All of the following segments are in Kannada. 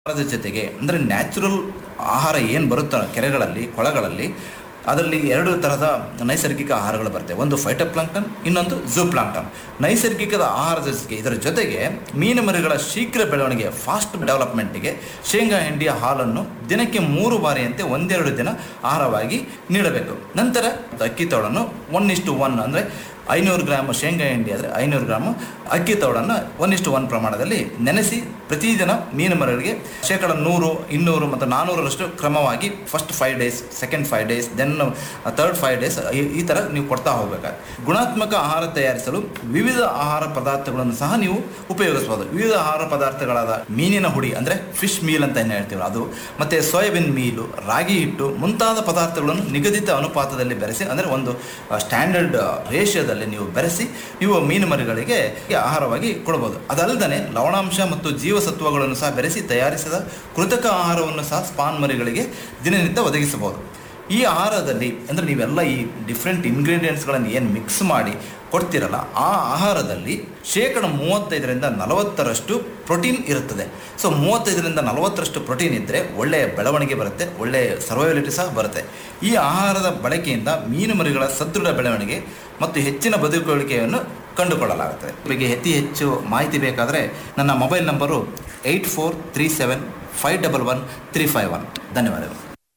ಆಹಾರದ ಜೊತೆಗೆ ಅಂದರೆ ನ್ಯಾಚುರಲ್ ಆಹಾರ ಏನು ಬರುತ್ತೋ ಕೆರೆಗಳಲ್ಲಿ ಕೊಳಗಳಲ್ಲಿ ಅದರಲ್ಲಿ ಎರಡು ತರಹದ ನೈಸರ್ಗಿಕ ಆಹಾರಗಳು ಬರ್ತವೆ ಒಂದು ಫೈಟೋಪ್ಲಾಂಕ್ಟನ್ ಇನ್ನೊಂದು ಝೂ ಪ್ಲಾಂಕ್ಟನ್ ನೈಸರ್ಗಿಕದ ಆಹಾರದ ಜೊತೆಗೆ ಇದರ ಜೊತೆಗೆ ಮೀನು ಮರಿಗಳ ಶೀಘ್ರ ಬೆಳವಣಿಗೆ ಫಾಸ್ಟ್ ಡೆವಲಪ್ಮೆಂಟ್ಗೆ ಶೇಂಗಾ ಹಿಂಡಿಯ ಹಾಲನ್ನು ದಿನಕ್ಕೆ ಮೂರು ಬಾರಿಯಂತೆ ಒಂದೆರಡು ದಿನ ಆಹಾರವಾಗಿ ನೀಡಬೇಕು ನಂತರ ಅಕ್ಕಿ ತೋಳನ್ನು ಒನ್ ಇಷ್ಟು ಒನ್ ಅಂದರೆ ಐನೂರು ಗ್ರಾಮ್ ಶೇಂಗಾ ಹಿಂಡಿ ಆದರೆ ಐನೂರು ಗ್ರಾಮ್ ಅಕ್ಕಿ ತೌಡನ್ನು ಒನ್ ಇಷ್ಟು ಒನ್ ಪ್ರಮಾಣದಲ್ಲಿ ನೆನೆಸಿ ಪ್ರತಿದಿನ ಮೀನು ಮರಗಳಿಗೆ ಶೇಕಡ ನೂರು ಇನ್ನೂರು ಮತ್ತು ನಾನ್ನೂರರಷ್ಟು ಕ್ರಮವಾಗಿ first five days second five days then third five days ಈ ಥರ ನೀವು ಕೊಡ್ತಾ ಹೋಗಬೇಕಾಗುತ್ತೆ ಗುಣಾತ್ಮಕ ಆಹಾರ ತಯಾರಿಸಲು ವಿವಿಧ ಆಹಾರ ಪದಾರ್ಥಗಳನ್ನು ಸಹ ನೀವು ಉಪಯೋಗಿಸ್ಬೋದು ವಿವಿಧ ಆಹಾರ ಪದಾರ್ಥಗಳಾದ ಮೀನಿನ ಹುಡಿ ಅಂದರೆ ಫಿಶ್ ಮೀಲ್ ಅಂತ ಏನು ಹೇಳ್ತೀವಿ ಅದು ಮತ್ತು ಸೋಯಾಬೀನ್ ಮೀಲು ರಾಗಿ ಹಿಟ್ಟು ಮುಂತಾದ ಪದಾರ್ಥಗಳನ್ನು ನಿಗದಿತ ಅನುಪಾತದಲ್ಲಿ ಬೆರೆಸಿ ಅಂದರೆ ಒಂದು ಸ್ಟ್ಯಾಂಡರ್ಡ್ ರೇಷಿಯೋದಲ್ಲಿ ನೀವು ಬೆರೆಸಿ ನೀವು ಮೀನು ಮರಿಗಳಿಗೆ ಆಹಾರವಾಗಿ ಕೊಡಬಹುದು ಅದಲ್ಲದೆ ಲವಣಾಂಶ ಮತ್ತು ಜೀವಸತ್ವಗಳನ್ನು ಸಹ ಬೆರೆಸಿ ತಯಾರಿಸಿದ ಕೃತಕ ಆಹಾರವನ್ನು ಸಹ ಸ್ಪಾನ್ ಮರಿಗಳಿಗೆ ದಿನನಿತ್ಯ ಒದಗಿಸಬಹುದು ಈ ಆಹಾರದಲ್ಲಿ ಅಂದರೆ ನೀವೆಲ್ಲ ಈ ಡಿಫ್ರೆಂಟ್ ಇಂಗ್ರೀಡಿಯೆಂಟ್ಸ್ಗಳನ್ನು ಏನು ಮಿಕ್ಸ್ ಮಾಡಿ ಕೊಡ್ತಿರಲ್ಲ ಆ ಆಹಾರದಲ್ಲಿ ಶೇಕಡ ಮೂವತ್ತೈದರಿಂದ ನಲವತ್ತರಷ್ಟು ಪ್ರೋಟೀನ್ ಇರುತ್ತದೆ ಸೊ ಮೂವತ್ತೈದರಿಂದ ನಲವತ್ತರಷ್ಟು ಪ್ರೋಟೀನ್ ಇದ್ದರೆ ಒಳ್ಳೆಯ ಬೆಳವಣಿಗೆ ಬರುತ್ತೆ ಒಳ್ಳೆಯ ಸರ್ವೈವಲಿಟಿ ಸಹ ಬರುತ್ತೆ ಈ ಆಹಾರದ ಬಳಕೆಯಿಂದ ಮೀನು ಮರಿಗಳ ಸದೃಢ ಬೆಳವಣಿಗೆ ಮತ್ತು ಹೆಚ್ಚಿನ ಬದುಕುಳಿಕೆಯನ್ನು ಕಂಡುಕೊಳ್ಳಲಾಗುತ್ತದೆ ಬಗ್ಗೆ ಅತಿ ಹೆಚ್ಚು ಮಾಹಿತಿ ಬೇಕಾದರೆ ನನ್ನ mobile number eight four three seven five double one three five one ಧನ್ಯವಾದಗಳು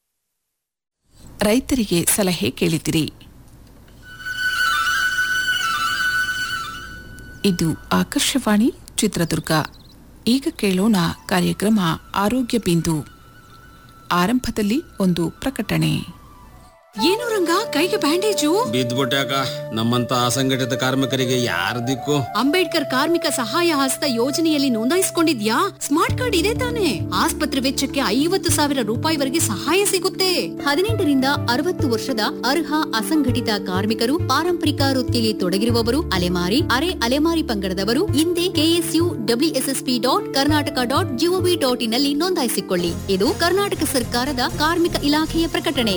ರೈತರಿಗೆ ಸಲಹೆ ಕೇಳಿದಿರಿ ಇದು ಆಕಾಶವಾಣಿ ಚಿತ್ರದುರ್ಗ ಈಗ ಕೇಳೋಣ ಕಾರ್ಯಕ್ರಮ ಆರೋಗ್ಯ ಬಿಂದು ಆರಂಭದಲ್ಲಿ ಒಂದು ಪ್ರಕಟಣೆ ಏನು ರಂಗ ಕೈಗೆ ಬ್ಯಾಂಡೇಜು ಬಿದ್ದ್ಬಿಟ್ಯಾಕ ನಮ್ಮಂತ ಅಸಂಘಟಿತ ಕಾರ್ಮಿಕರಿಗೆ ಯಾರ ದಿಕ್ಕು ಅಂಬೇಡ್ಕರ್ ಕಾರ್ಮಿಕ ಸಹಾಯ ಹಸ್ತ ಯೋಜನೆಯಲ್ಲಿ ನೋಂದಾಯಿಸಿಕೊಂಡಿದ್ಯಾ ಸ್ಮಾರ್ಟ್ ಕಾರ್ಡ್ ಇದೆ ತಾನೆ ಆಸ್ಪತ್ರೆ ವೆಚ್ಚಕ್ಕೆ ಐವತ್ತು ಸಾವಿರ ರೂಪಾಯಿವರೆಗೆ ಸಹಾಯ ಸಿಗುತ್ತೆ ಹದಿನೆಂಟರಿಂದ ಅರವತ್ತು ವರ್ಷದ ಅರ್ಹ ಅಸಂಘಟಿತ ಕಾರ್ಮಿಕರು ಪಾರಂಪರಿಕ ವೃತ್ತಿಯಲ್ಲಿ ತೊಡಗಿರುವವರು ಅಲೆಮಾರಿ ಅರೆ ಅಲೆಮಾರಿ ಪಂಗಡದವರು ಹಿಂದೆ KSU WSSP dot Karnataka dot GOV dot in ನಲ್ಲಿ ನೋಂದಾಯಿಸಿಕೊಳ್ಳಿ ಇದು ಕರ್ನಾಟಕ ಸರ್ಕಾರದ ಕಾರ್ಮಿಕ ಇಲಾಖೆಯ ಪ್ರಕಟಣೆ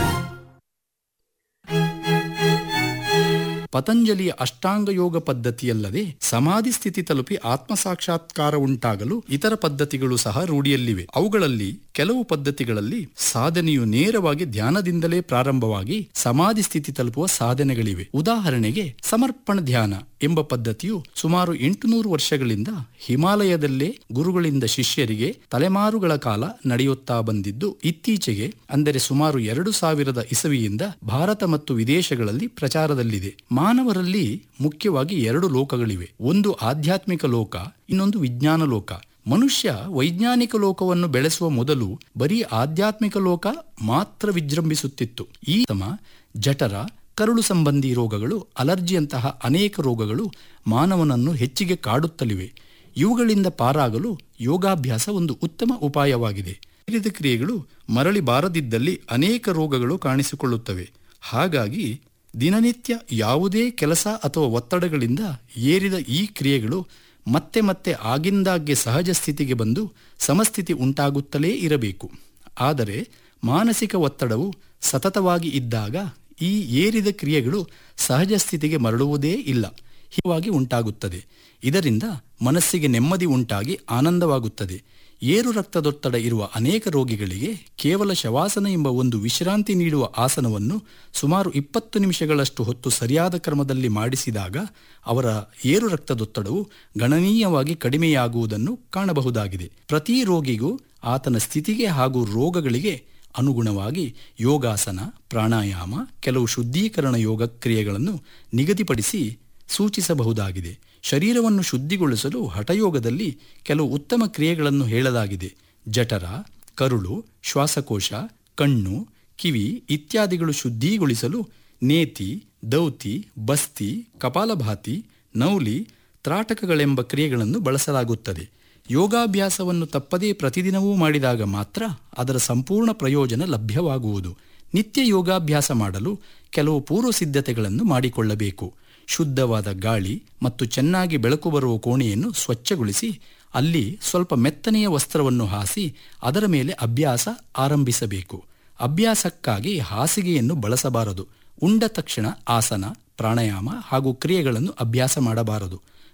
ಪತಂಜಲಿಯ ಅಷ್ಟಾಂಗ ಯೋಗ ಪದ್ಧತಿಯಲ್ಲದೆ ಸಮಾಧಿ ಸ್ಥಿತಿ ತಲುಪಿ ಆತ್ಮ ಸಾಕ್ಷಾತ್ಕಾರ ಉಂಟಾಗಲು ಇತರ ಪದ್ಧತಿಗಳು ಸಹ ರೂಢಿಯಲ್ಲಿವೆ ಅವುಗಳಲ್ಲಿ ಕೆಲವು ಪದ್ಧತಿಗಳಲ್ಲಿ ಸಾಧನೆಯು ನೇರವಾಗಿ ಧ್ಯಾನದಿಂದಲೇ ಪ್ರಾರಂಭವಾಗಿ ಸಮಾಧಿ ಸ್ಥಿತಿ ತಲುಪುವ ಸಾಧನೆಗಳಿವೆ ಉದಾಹರಣೆಗೆ ಸಮರ್ಪಣ ಧ್ಯಾನ ಎಂಬ ಪದ್ಧತಿಯು ಸುಮಾರು ಎಂಟುನೂರು ವರ್ಷಗಳಿಂದ ಹಿಮಾಲಯದಲ್ಲೇ ಗುರುಗಳಿಂದ ಶಿಷ್ಯರಿಗೆ ತಲೆಮಾರುಗಳ ಕಾಲ ನಡೆಯುತ್ತಾ ಬಂದಿದ್ದು ಇತ್ತೀಚೆಗೆ ಅಂದರೆ ಸುಮಾರು ಎರಡು ಸಾವಿರದ ಇಸವಿಯಿಂದ ಭಾರತ ಮತ್ತು ವಿದೇಶಗಳಲ್ಲಿ ಪ್ರಚಾರದಲ್ಲಿದೆ ಮಾನವರಲ್ಲಿ ಮುಖ್ಯವಾಗಿ ಎರಡು ಲೋಕಗಳಿವೆ ಒಂದು ಆಧ್ಯಾತ್ಮಿಕ ಲೋಕ ಇನ್ನೊಂದು ವಿಜ್ಞಾನ ಲೋಕ ಮನುಷ್ಯ ವೈಜ್ಞಾನಿಕ ಲೋಕವನ್ನು ಬೆಳೆಸುವ ಮೊದಲು ಬರೀ ಆಧ್ಯಾತ್ಮಿಕ ಲೋಕ ಮಾತ್ರ ವಿಜೃಂಭಿಸುತ್ತಿತ್ತು ಈ ಸಮ ಜಠರ ಕರುಳು ಸಂಬಂಧಿ ರೋಗಗಳು ಅಲರ್ಜಿಯಂತಹ ಅನೇಕ ರೋಗಗಳು ಮಾನವನನ್ನು ಹೆಚ್ಚಿಗೆ ಕಾಡುತ್ತಲಿವೆ ಇವುಗಳಿಂದ ಪಾರಾಗಲು ಯೋಗಾಭ್ಯಾಸ ಒಂದು ಉತ್ತಮ ಉಪಾಯವಾಗಿದೆ ಶರೀರದ ಕ್ರಿಯೆಗಳು ಮರಳಿ ಬಾರದಿದ್ದಲ್ಲಿ ಅನೇಕ ರೋಗಗಳು ಕಾಣಿಸಿಕೊಳ್ಳುತ್ತವೆ ಹಾಗಾಗಿ ದಿನನಿತ್ಯ ಯಾವುದೇ ಕೆಲಸ ಅಥವಾ ಒತ್ತಡಗಳಿಂದ ಏರಿದ ಈ ಕ್ರಿಯೆಗಳು ಮತ್ತೆ ಮತ್ತೆ ಆಗಿಂದಾಗ್ಗೆ ಸಹಜ ಸ್ಥಿತಿಗೆ ಬಂದು ಸಮಸ್ಥಿತಿ ಉಂಟಾಗುತ್ತಲೇ ಇರಬೇಕು ಆದರೆ ಮಾನಸಿಕ ಒತ್ತಡವು ಸತತವಾಗಿ ಇದ್ದಾಗ ಈ ಏರಿದ ಕ್ರಿಯೆಗಳು ಸಹಜ ಸ್ಥಿತಿಗೆ ಮರಳುವುದೇ ಇಲ್ಲ ಹೀಗಾಗಿ ಉಂಟಾಗುತ್ತದೆ ಇದರಿಂದ ಮನಸ್ಸಿಗೆ ನೆಮ್ಮದಿ ಉಂಟಾಗಿ ಆನಂದವಾಗುತ್ತದೆ ಏರು ರಕ್ತದೊತ್ತಡ ಇರುವ ಅನೇಕ ರೋಗಿಗಳಿಗೆ ಕೇವಲ ಶವಾಸನ ಎಂಬ ಒಂದು ವಿಶ್ರಾಂತಿ ನೀಡುವ ಆಸನವನ್ನು ಸುಮಾರು ಇಪ್ಪತ್ತು ನಿಮಿಷಗಳಷ್ಟು ಹೊತ್ತು ಸರಿಯಾದ ಕ್ರಮದಲ್ಲಿ ಮಾಡಿಸಿದಾಗ ಅವರ ಏರು ರಕ್ತದೊತ್ತಡವು ಗಣನೀಯವಾಗಿ ಕಡಿಮೆಯಾಗುವುದನ್ನು ಕಾಣಬಹುದಾಗಿದೆ ಪ್ರತಿ ರೋಗಿಗೂ ಆತನ ಸ್ಥಿತಿಗೆ ಹಾಗೂ ರೋಗಗಳಿಗೆ ಅನುಗುಣವಾಗಿ ಯೋಗಾಸನ ಪ್ರಾಣಾಯಾಮ ಕೆಲವು ಶುದ್ಧೀಕರಣ ಯೋಗ ಕ್ರಿಯೆಗಳನ್ನು ನಿಗದಿಪಡಿಸಿ ಸೂಚಿಸಬಹುದಾಗಿದೆ ಶರೀರವನ್ನು ಶುದ್ಧಿಗೊಳಿಸಲು ಹಠಯೋಗದಲ್ಲಿ ಕೆಲವು ಉತ್ತಮ ಕ್ರಿಯೆಗಳನ್ನು ಹೇಳಲಾಗಿದೆ ಜಠರ ಕರುಳು ಶ್ವಾಸಕೋಶ ಕಣ್ಣು ಕಿವಿ ಇತ್ಯಾದಿಗಳು ಶುದ್ಧಿಗೊಳಿಸಲು ನೇತಿ ದೌತಿ ಬಸ್ತಿ ಕಪಾಲಭಾತಿ ನೌಲಿ ತ್ರಾಟಕಗಳೆಂಬ ಕ್ರಿಯೆಗಳನ್ನು ಬಳಸಲಾಗುತ್ತದೆ ಯೋಗಾಭ್ಯಾಸವನ್ನು ತಪ್ಪದೇ ಪ್ರತಿದಿನವೂ ಮಾಡಿದಾಗ ಮಾತ್ರ ಅದರ ಸಂಪೂರ್ಣ ಪ್ರಯೋಜನ ಲಭ್ಯವಾಗುವುದು ನಿತ್ಯ ಯೋಗಾಭ್ಯಾಸ ಮಾಡಲು ಕೆಲವು ಪೂರ್ವ ಸಿದ್ಧತೆಗಳನ್ನು ಮಾಡಿಕೊಳ್ಳಬೇಕು ಶುದ್ಧವಾದ ಗಾಳಿ ಮತ್ತು ಚೆನ್ನಾಗಿ ಬೆಳಕು ಬರುವ ಕೋಣೆಯನ್ನು ಸ್ವಚ್ಛಗೊಳಿಸಿ ಅಲ್ಲಿ ಸ್ವಲ್ಪ ಮೆತ್ತನೆಯ ವಸ್ತ್ರವನ್ನು ಹಾಸಿ ಅದರ ಮೇಲೆ ಅಭ್ಯಾಸ ಆರಂಭಿಸಬೇಕು ಅಭ್ಯಾಸಕ್ಕಾಗಿ ಹಾಸಿಗೆಯನ್ನು ಬಳಸಬಾರದು ಉಂಡ ತಕ್ಷಣ ಆಸನ ಪ್ರಾಣಾಯಾಮ ಹಾಗೂ ಕ್ರಿಯೆಗಳನ್ನು ಅಭ್ಯಾಸ ಮಾಡಬಾರದು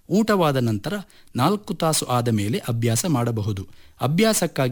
ಊಟವಾದ ನಂತರ ನಾಲ್ಕು ತಾಸು ಆದ ಮೇಲೆ ಅಭ್ಯಾಸ ಮಾಡಬಹುದು ಅಭ್ಯಾಸಕ್ಕಾಗಿ